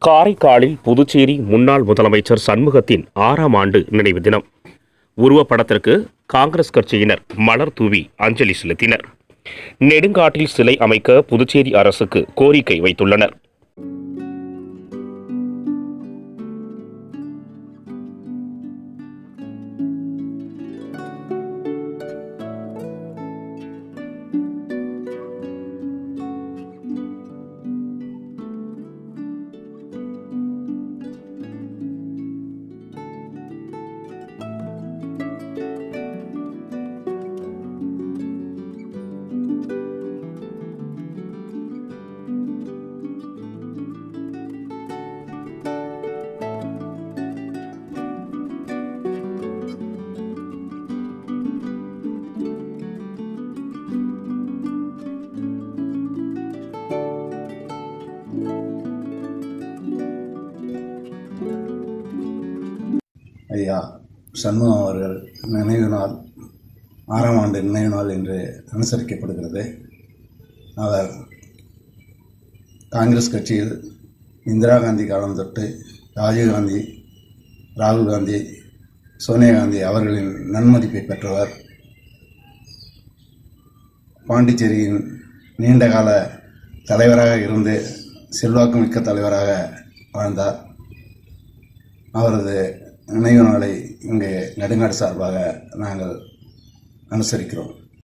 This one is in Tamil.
காரைக்காலில் புதுச்சேரி முன்னாள் முதலமைச்சர் சண்முகத்தின் ஆறாம் ஆண்டு நினைவு தினம் உருவப்படத்திற்கு காங்கிரஸ் கட்சியினர் மலர் தூவி அஞ்சலி செலுத்தினர் நெடுங்காட்டில் சிலை அமைக்க புதுச்சேரி அரசுக்கு கோரிக்கை வைத்துள்ளனர் ஐயா சண்முகம் அவர்கள் நினைவு நாள் ஆறாம் ஆண்டு நினைவு நாள் என்று அனுசரிக்கப்படுகிறது அவர் காங்கிரஸ் கட்சியில் இந்திரா காந்தி காலம் தொட்டு ராஜீவ் காந்தி ராகுல் காந்தி சோனியா காந்தி அவர்களின் நன்மதிப்பை பெற்றவர் பாண்டிச்சேரியின் நீண்டகால தலைவராக இருந்து செல்வாக்கு மிக்க தலைவராக வாழ்ந்தார் அவரது நினைவு நாளை இங்கே நெடுங்காடு சார்பாக நாங்கள் அனுசரிக்கிறோம்